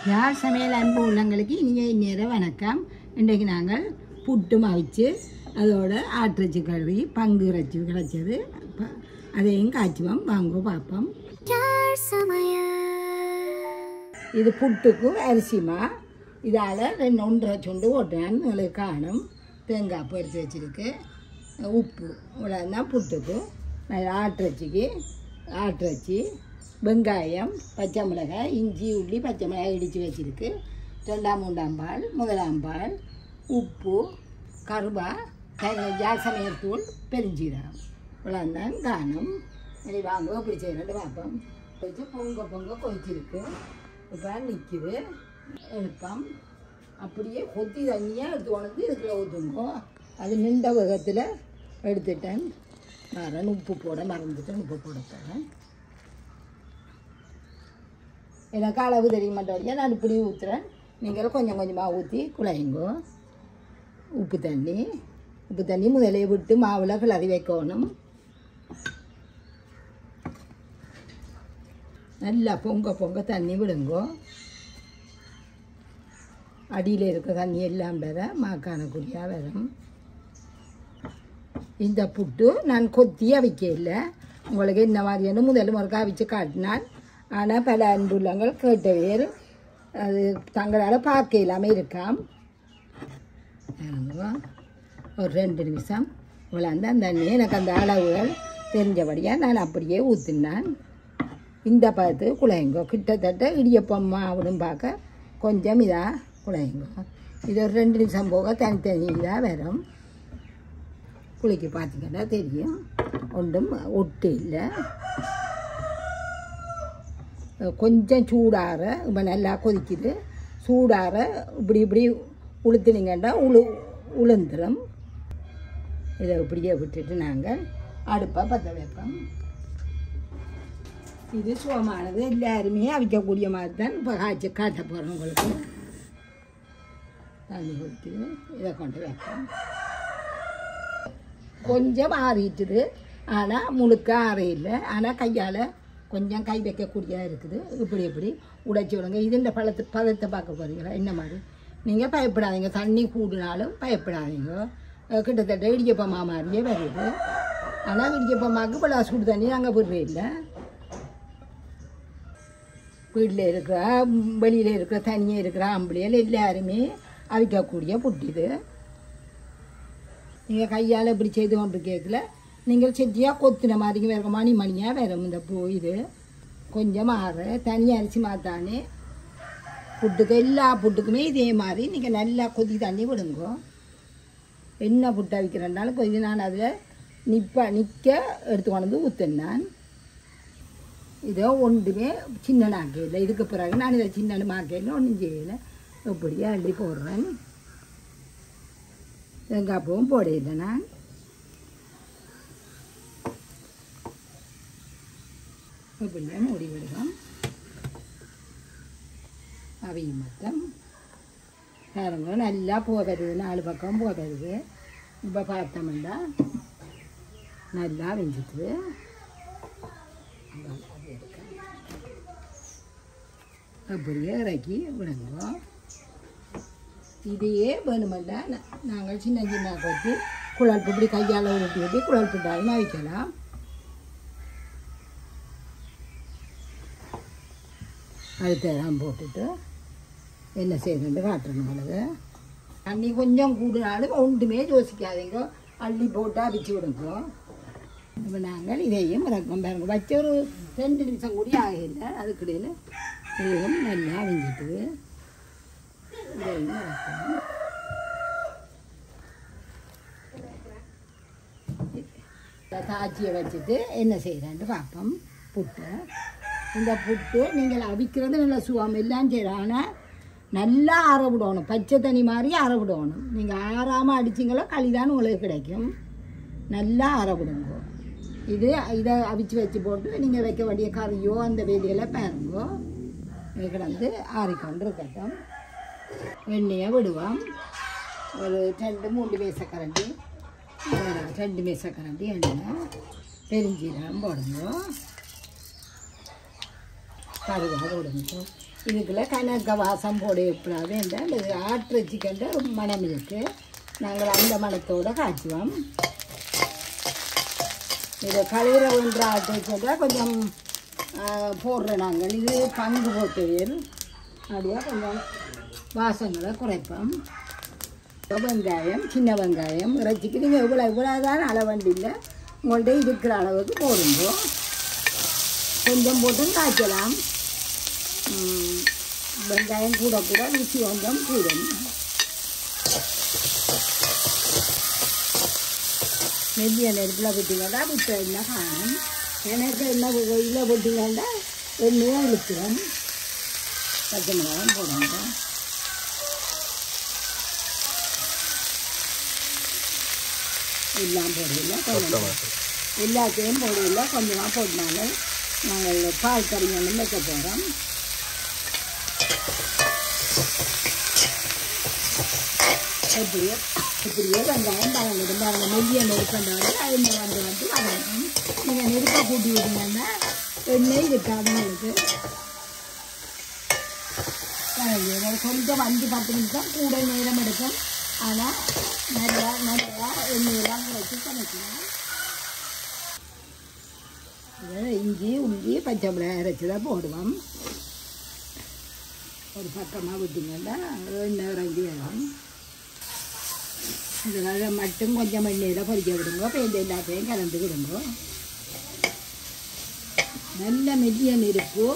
யார் சமையல் அன்பு உள்ளங்களுக்கு இனிய நேர வணக்கம் இன்றைக்கு நாங்கள் புட்டு அவிச்சு அதோட ஆட்டிறைச்சி கழுவி பங்கு இறைச்சி கிடைச்சது ப- அதையும் காய்ச்சுவோம் வாங்க பார்ப்போம் இது புட்டுக்கும் அரிசிமா இதால் ரெண்டு ஒன்றரை சுண்டு ஓட்டுறான்னு உங்களுக்கு காணும் தேங்காய் பூ எடுத்து வச்சிருக்கு உப்பு இவ்வளோதான் புட்டுக்கு ஆட்டிறைச்சிக்கு ஆட்டிறைச்சி வெங்காயம் பச்சை மிளகாய் இஞ்சி உள்ளி பச்சை மிளகாய் இடித்து வச்சிருக்கு ரெண்டாம் மூன்றாம் பால் முதலாம் பால் உப்பு கருவா ஜாசமயர் தூள் பெருஞ்சீரகம் இவ்வளோதான் காணும் சரி வாங்க இப்படி செய்யறது பார்ப்போம் வச்சு பொங்க பொங்க கொதிச்சிருக்கு இப்போ நிற்கிது எழுப்பம் அப்படியே கொத்தி தண்ணியாக எடுத்து கொண்டு இதுக்குள்ள ஊற்றுங்கோ அது நின்ற வேகத்தில் எடுத்துட்டேன் வரேன் உப்பு போட மறந்துட்டேன் உப்பு போட போகிறேன் எனக்கு அளவு தெரிய மாட்டோடைய நான் இப்படி ஊற்றுறேன் நீங்கள் கொஞ்சம் கொஞ்சமாக ஊற்றி குழையுங்கோ உப்பு தண்ணி உப்பு தண்ணி முதலே விட்டு மாவில் கிளறி வைக்கணும் நல்லா பொங்க பொங்க தண்ணி விடுங்கோ அடியில் இருக்க தண்ணி எல்லாம் வர மாக்கானக்குடியாக வரும் இந்த புட்டு நான் கொத்தி அவிக்க இல்லை உங்களுக்கு என்ன மாதிரியான முதல் முறைக்கு அவிச்சு காட்டினான் ஆனால் பல அன்புள்ளங்கள் கேட்டவேர் அது தங்களால் பார்க்க இல்லாமல் இருக்காம் பாருங்க. ஒரு ரெண்டு நிமிஷம் இவ்வளோ அந்த தண்ணி எனக்கு அந்த அளவுகள் தெரிஞ்சபடியாக நான் அப்படியே ஊற்றினான் இந்த பார்த்து குழையுங்கோ கிட்டத்தட்ட இடியப்பம் மாவுன்னு பார்க்க கொஞ்சம் இதாக குழையுங்கோ இது ஒரு ரெண்டு நிமிஷம் போக தனித்தனி இதாக வரும் குளிக்க பார்த்தீங்கன்னா தெரியும் ஒன்றும் ஒட்டு இல்லை கொஞ்சம் சூடாற இப்போ நல்லா கொதிக்குது சூடாற இப்படி இப்படி உளுத்துனீங்கன்னா உளு உளுந்துரும் இதை இப்படியே விட்டுட்டு நாங்கள் அடுப்பை பற்ற வைப்போம் இது சுகமானது எல்லாருமே அவிக்கக்கூடிய மாதிரி தான் இப்போ காய்ச்சி காட்ட போகிறோம் உங்களுக்கு தண்ணி ஊற்றி இதை கொண்டு வைப்போம் கொஞ்சம் ஆறிட்டுது ஆனால் முழுக்க ஆறையில்லை ஆனால் கையால் கொஞ்சம் கை வைக்கக்கூடியதாக இருக்குது இப்படி இப்படி உடைச்சி விடுங்க இது இந்த பழத்து பதத்தை பார்க்க போகிறீங்களா என்ன மாதிரி நீங்கள் பயப்படாதீங்க தண்ணி கூடினாலும் பயப்படாதீங்க அஹ் கிட்டத்தட்ட இடியப்பமா மாதிரியே வருது ஆனால் இடியப்பமாக்கு இப்போ சுடு தண்ணி நாங்கள் விடுறே இல்லை வீட்டில் இருக்கிற வெளியில் இருக்கிற தனியாக இருக்கிற ஆம்பளைகள் எல்லாருமே அவிக்கக்கூடிய புட்டு இது நீங்கள் கையால் இப்படி செய்து கொண்டு கேட்கல நீங்கள் செட்டியாக கொத்தின மாதிரி வேறு மணி மணியாக வரும் இந்த பூ இது கொஞ்சம் ஆற தனி அரிசி மாத்தானே புட்டுக்கு எல்லா புட்டுக்குமே இதே மாதிரி நீங்கள் நல்லா கொதி தண்ணி விடுங்க என்ன புட்டு அவிக்கிறனாலும் கொதி நான் அதில் நிப்ப நிற்க எடுத்து கொண்டு வந்து ஊற்றினான் இதோ ஒன்றுமே சின்ன நாக்கையில் இதுக்கு பிறகு நான் இதை சின்ன மாக்கையில் ஒன்றும் செய்யலை இப்படியே அள்ளி போடுறேன் தேங்காய் பூவும் போடையில்லை நான் இப்படியே மூடி விடுவோம் அவையும் மொத்தம் பாருங்க நல்லா பூ வருது நாலு பக்கம் பூ வருது இப்போ பார்த்தோம்னா நல்லா வெஞ்சிட்டு அப்படியே இறக்கி விடுங்க இதையே வேணுமெண்டா நா- நாங்கள் சின்ன சின்ன கொத்தி குழல் இப்படி கையால் உருட்டி விட்டு குழல் பிட்டாலும் வைக்கலாம் அடுத்ததான் போட்டுட்டு என்ன செய்யணுன்னு காட்டுறேன் உங்களுக்கு தண்ணி கொஞ்சம் கூடுனாலும் ஒன்றுமே யோசிக்காதீங்க அள்ளி போட்டு அரிச்சு விடுங்க இப்போ நாங்கள் இதையும் இறக்கம் பாருங்க வச்ச ஒரு ரெண்டு நிமிஷம் கூட ஆகல அதுக்கிடையில் இதையும் நல்லா அவிஞ்சிட்டுது இதையும் இறக்கணும் தாச்சியை வச்சுட்டு என்ன செய்கிறேன்ட்டு பார்ப்போம் புட்டை இந்த புட்டு நீங்கள் அவிக்கிறது நல்ல சுகம் எல்லாம் செய்யலாம் ஆனால் நல்லா ஆற விடணும் பச்சை தண்ணி மாதிரி ஆற விடணும் நீங்கள் ஆறாமல் அடிச்சிங்களோ களிதான் உங்களுக்கு கிடைக்கும் நல்லா ஆற விடுங்க இது இதை அவிச்சு வச்சு போட்டு நீங்கள் வைக்க வேண்டிய கறியோ அந்த வேலையெல்லாம் பாருங்கோ இது கிடந்து ஆறிக்கொண்டு இருக்கட்டும் எண்ணெயை விடுவோம் ஒரு ரெண்டு மூணு மேசக்கரண்டி ரெண்டு மேசக்கரண்டி எண்ணெய் பெருஞ்சீரகம் போடுங்க கருவேப்பிலை விடுங்க இதுக்குள்ள கணக்க வாசம் போட எப்படாது என்றால் இது ஆட்டிறச்சிக்கின்ற மனம் இருக்குது நாங்கள் அந்த மணத்தோடு காய்ச்சுவோம் இதை கழுவுற ஒன்று ஆட்டிச்சா கொஞ்சம் ஆ, போடுறோம் நாங்கள் இது பங்கு போட்டுவேன் அப்படியே கொஞ்சம் வாசங்களை குறைப்போம் வெங்காயம் சின்ன வெங்காயம் இறைச்சிக்கு நீங்கள் இவ்வளோ இவ்வளோதான் அளவண்டி இல்லை உங்கள்கிட்ட இருக்கிற அளவுக்கு போடுங்க கொஞ்சம் போட்டும் காய்ச்சலாம் ம், வெங்காயம் கூட கூட ருசி கொஞ்சம் கூடும் மெல்லிய நெருப்பில் விட்டீங்கன்னா விட்ட எண்ணெய் காணும் எனக்கு எண்ணெய் இதில் விட்டீங்கன்னா எண்ணெயை இழுத்துடும் பச்சை மிளகாயும் போடுங்க எல்லாம் போடல கொஞ்சம் எல்லாத்தையும் போடல கொஞ்சமாக போட்டனால நாங்கள் பால் கறி ஒன்று வைக்க போகிறோம் எப்படியோ இப்படியோ வெங்காயம் பழங்கிடும் பாருங்கள் மெல்லிய நெருப்பண்டாலும் எண்ணெய் வந்து வந்து வதங்கும் நீங்கள் நெருப்பை கூட்டி விட்டீங்கன்னா எண்ணெய் இருக்காது உங்களுக்கு வதங்கி கொஞ்சம் அஞ்சு பத்து நிமிஷம் கூட நேரம் எடுக்கும் ஆனால் நிறையா நிறையா எண்ணெயெல்லாம் வச்சு சமைக்கலாம் இது இஞ்சி உள்ளி பச்சை மிளகாய் அரைச்சி தான் போடுவோம் ஒரு பக்கமாக விட்டிங்கன்னா எண்ணெய் இறங்கி வரும் இதனால மட்டும் கொஞ்சம் எண்ணெயில் பொரிக்க விடுங்க பெயிண்ட் எல்லாத்தையும் கலந்து விடுங்க நல்ல மெல்லிய நெருப்பு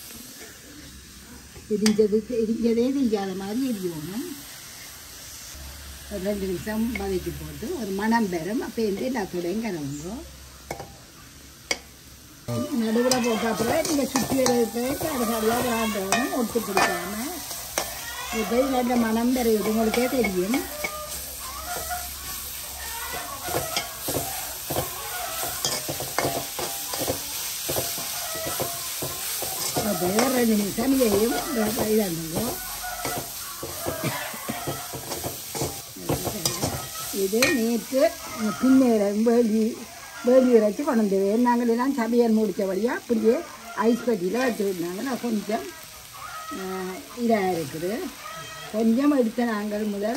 இடிஞ்சது இடிஞ்சதே தெரியாத மாதிரி எரியணும் ஒரு ரெண்டு நிமிஷம் வதக்கி போட்டு ஒரு மணம் பெறும் அப்போ வந்து எல்லாத்தோடையும் கலவுங்க நடுவில் போட்ட அப்புறம் நீங்கள் சுற்றி எடுத்து கடைசாரியாக விளாண்டவனும் ஒட்டு பிடிக்காம இப்போ நல்ல மனம் பெறுது உங்களுக்கே தெரியும் அப்போ ஒரு ரெண்டு நிமிஷம் இதையும் இதாண்டுங்க இது நேற்று பின்னேரம் வேலி வேலி வச்சு கொண்டு வந்து நாங்கள் எல்லாம் சமையல் முடித்த வழியாக அப்படியே ஐஸ் பெட்டியில் வச்சுருந்தாங்க நான் கொஞ்சம் இதாக இருக்குது கொஞ்சம் எடுத்த நாங்கள் முதல்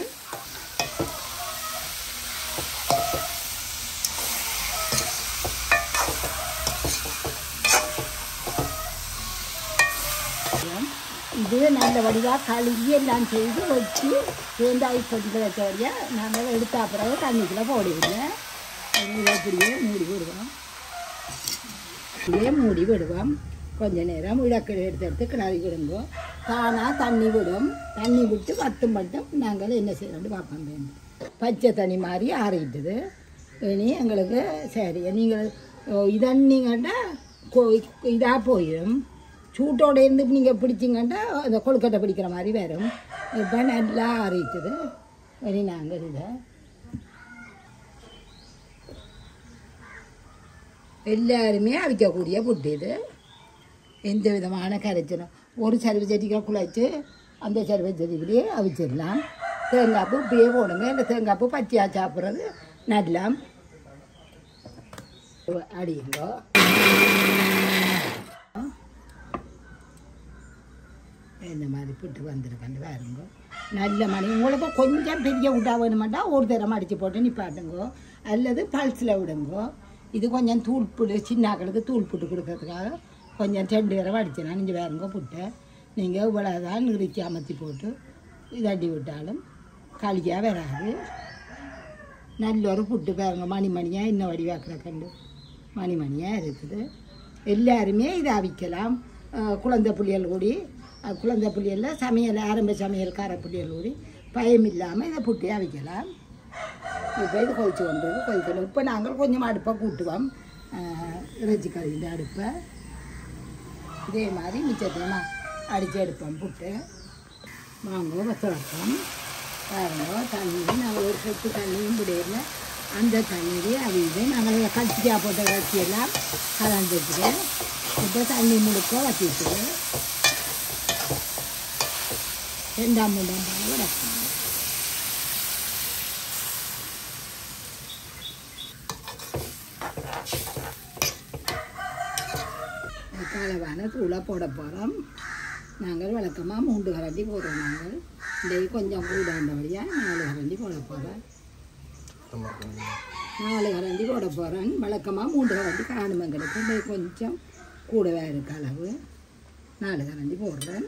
இது நல்ல வடிவாக கழுவி எல்லாம் செய்து வச்சு தேங்காய் பொட்டியில் வச்ச வழியாக நாங்கள் எடுத்த பிறகு தண்ணிக்குள்ளே போடுவீங்க இதை அப்படியே மூடி விடுவோம் அப்படியே மூடி விடுவோம் கொஞ்ச நேரம் இடக்கடை எடுத்து எடுத்து கிளறி விடுங்க தானாக தண்ணி விடும் தண்ணி விட்டு மட்டும் மட்டும் நாங்கள் என்ன செய்யணும்னு பார்ப்போம் வேணும் பச்சை தண்ணி மாதிரி ஆறிட்டுது இனி எங்களுக்கு சரி நீங்கள் இதன்னிங்கன்னா இதாக போயிடும் சூட்டோட இருந்து நீங்கள் பிடிச்சிங்கன்னா அந்த கொழுக்கட்டை பிடிக்கிற மாதிரி வரும் இப்போ நல்லா ஆறிட்டுது இனி நாங்கள் இதை எல்லாருமே அவிக்கக்கூடிய புட்டு இது எந்த விதமான கரைச்சலும் ஒரு சருவ செடிக்காய் குழைச்சி அந்த சருவ செடிக்கிலேயே அவிச்சிடலாம் தேங்காய் பூ இப்படியே போடுங்க இந்த தேங்காய் பூ பச்சையாக சாப்பிட்றது நடலாம் அடியுங்கோ இந்த மாதிரி புட்டு வந்திருக்கேன் பாருங்க நல்ல மணி உங்களுக்கு கொஞ்சம் பெரிய விட்டா வேணுமாட்டா ஒரு தரம் அடித்து போட்டு நிப்பாட்டுங்கோ அல்லது பல்ஸில் விடுங்கோ இது கொஞ்சம் தூள் புட்டு சின்னாக்களுக்கு தூள் புட்டு கொடுக்கறதுக்காக கொஞ்சம் ரெண்டு தடவை அடிச்சேன் நீங்கள் வேறுங்க புட்டை நீங்கள் இவ்வளோதான் நிறுத்தி அமர்த்தி போட்டு இதட்டி விட்டாலும் களியாக வராது நல்ல ஒரு புட்டு பாருங்க மணி மணியாக இன்னும் வடிவாக்கிற கண்டு மணி மணியாக இருக்குது எல்லாருமே இதை அவிக்கலாம் அஹ் குழந்தை புள்ளியல் கூடி அஹ் குழந்தை புள்ளியலில் சமையல் ஆரம்ப சமையல் கார புள்ளியல் கூடி பயம் இல்லாமல் இதை புட்டி அவிக்கலாம் இப்போ இது கொதிச்சு கொண்டு கொதிக்கணும் இப்போ நாங்கள் கொஞ்சம் அடுப்பை கூட்டுவோம் அஹ் இறைச்சி கறியில் அடுப்பை இதே மாதிரி மிச்சத்தையும் அடித்து எடுப்போம் புட்டு வாங்க வசவக்கம் பாருங்க தண்ணி நாங்கள் ஒரு சொட்டு தண்ணியும் விடையில அந்த தண்ணீரே அவியுது நாங்கள் கச்சிக்காய் போட்ட இறைச்சியெல்லாம் கலந்துட்டு இப்போ தண்ணி முழுக்க வச்சிட்டு ரெண்டாம் மூன்றாம் பால் வளர்க்கணும் அளவான தூளை போட போகிறோம் நாங்கள் வழக்கமாக மூன்று கரண்டி போடுறோம் நாங்கள் இன்றைக்கு கொஞ்சம் கூட இருந்தபடியாக நாலு கரண்டி போட போகிறேன் நாலு கரண்டி போட போகிறேன் வழக்கமாக மூன்று கரண்டி காணும் எங்களுக்கு இன்றைக்கு கொஞ்சம் கூடவே இருக்கு அளவு நாலு கரண்டி போடுறேன்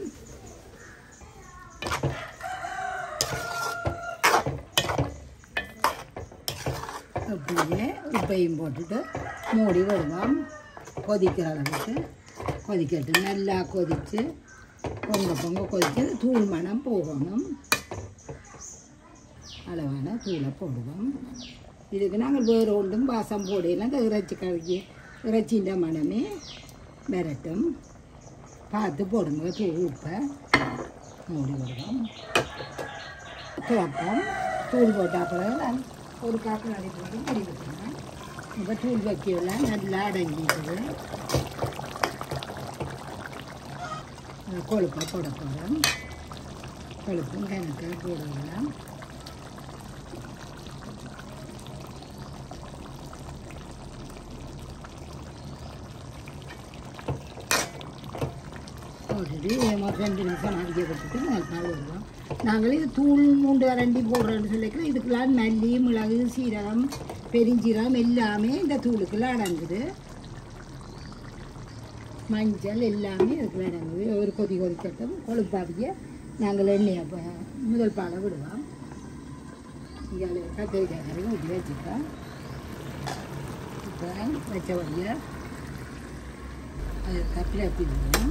அப்படியே உப்பையும் போட்டுட்டு மூடி விடுவோம் கொதிக்கிற அளவுக்கு கொதிக்கட்டு நல்லா கொதித்து பொங்க பொங்க கொதித்து தூள் மணம் போகணும் அளவான தூளை போடுவோம் இதுக்கு நாங்கள் வேறு ஒன்றும் வாசம் போடையெல்லாம் இந்த இறைச்சி கழுகி இறைச்சின்ற மணமே விரட்டும் பார்த்து போடுங்க தூள் உப்பை மூடி விடுவோம் துவப்போம் தூள் போட்ட பிறகு நான் ஒரு காக்கு நாளைக்கு போட்டு மூடி விட்டுருவேன் இப்போ தூள் வைக்கலாம் நல்லா அடங்கிட்டுது கொழுப்பை போட போகிறோம் கொழுப்பும் கணக்காக போடலாம் போட்டுட்டு ஒரு ரெண்டு நிமிஷம் அடிக்க விட்டுட்டு நாலு நாள் வருவோம் நாங்கள் இது தூள் மூண்டு அரண்டி போடுறோன்னு சொல்லிக்கிறோம் இதுக்கெல்லாம் மல்லி மிளகு சீரகம் பெருஞ்சீரகம் எல்லாமே இந்த தூளுக்குள்ள அடங்குது மஞ்சள் எல்லாமே இதுக்குள்ள அடங்குது ஒரு கொதி கொதிக்கட்டும் கொழுப்பாவிய நாங்கள் எண்ணெயை இப்போ முதல் பாலை விடுவோம் இங்கே கத்திரிக்காய் கறி ஊற்றி வச்சுப்போம் இப்போ வச்ச வழியை அது கப்பில் விடுவோம்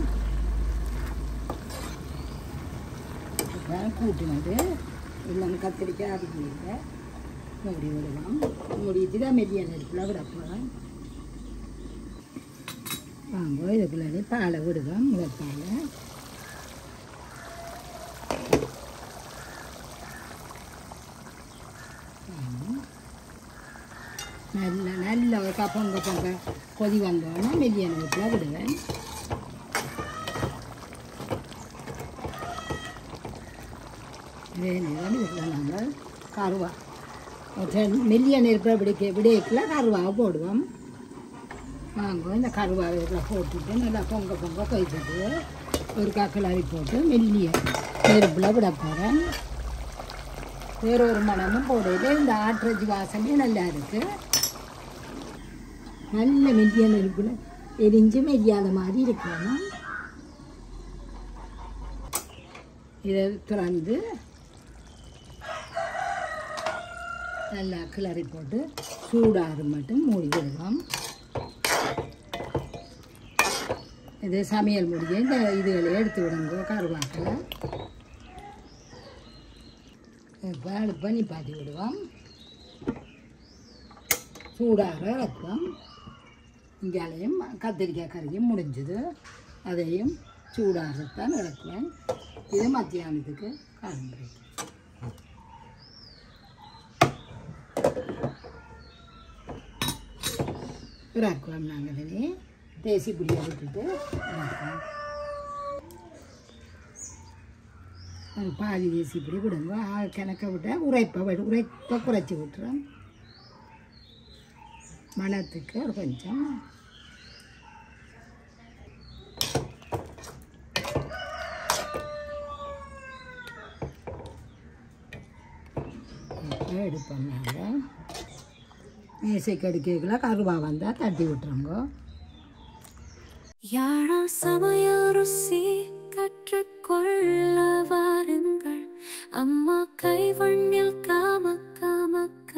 இப்போ கூட்டினது எல்லாம் கத்திரிக்காய் அரிஞ்சிருக்க மூடி விடலாம் மூடிட்டு தான் மெல்லிய நெருப்பில் விட போகிறேன் வாங்க இதுக்குள்ளே பாலை விடுவோம் முதல் பாலை நல்ல நல்ல ஒரு பொங்க பொங்க கொதி வந்தோடனே மெல்லிய நெருப்பில் விடுவேன் வேணும் இதுக்குள்ள நாங்கள் கருவா மெல்லிய நெருப்பில் விடிக்க விடையக்குள்ள கருவாவை போடுவோம் வாங்க இந்த கருவாவை இதில் போட்டுட்டு நல்லா பொங்க பொங்க கொதிச்சிட்டு ஒரு காக்கிளாரி போட்டு மெல்லிய நெருப்பில் விட போகிறேன் வேற ஒரு மணமும் போடையில இந்த ஆட்டுறச்சி வாசமே நல்லா இருக்குது நல்ல மெல்லிய நெருப்பில் எரிஞ்சு மெல்லியாத மாதிரி இருக்கணும் இதை திறந்து நல்லா கிளறி போட்டு சூடாறு மட்டும் மூடி விடுவோம் இது சமையல் முடிய இந்த இதுகளை எடுத்து விடுங்க கருவாக்கில் இப்போ அடுப்பை நிப்பாட்டி விடுவோம் சூடாக இறக்குவோம் இங்காலையும் கத்திரிக்காய் கறியும் முடிஞ்சுது அதையும் சூடாகத்தான் இறக்குவேன் இது மத்தியானத்துக்கு காலம்பரை இறக்குவோம் நாங்கள் இனி தேசி புளியை விட்டுட்டு இறக்குவோம் அது பாதி தேசி புளி விடுங்க ஆ, கணக்க விட்டால் உரைப்பை விடு உரைப்பை குறைச்சி விட்டுறோம் மணத்துக்கு ஒரு கொஞ்சம் இப்போ எடுப்போம் நாங்கள் மேசைக்கு அடிக்கல கருவா வந்தால் தட்டி விட்டுருங்க யாழ சமய ருசி கற்றுக்கொள்ள வாருங்கள் அம்மா கைவண்ணில் காம காமக்க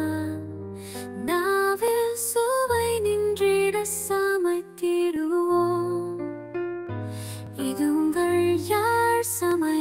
நாவில் சுவை நின்றிட சமைத்திடுவோம் இது உங்கள் யாழ் சமய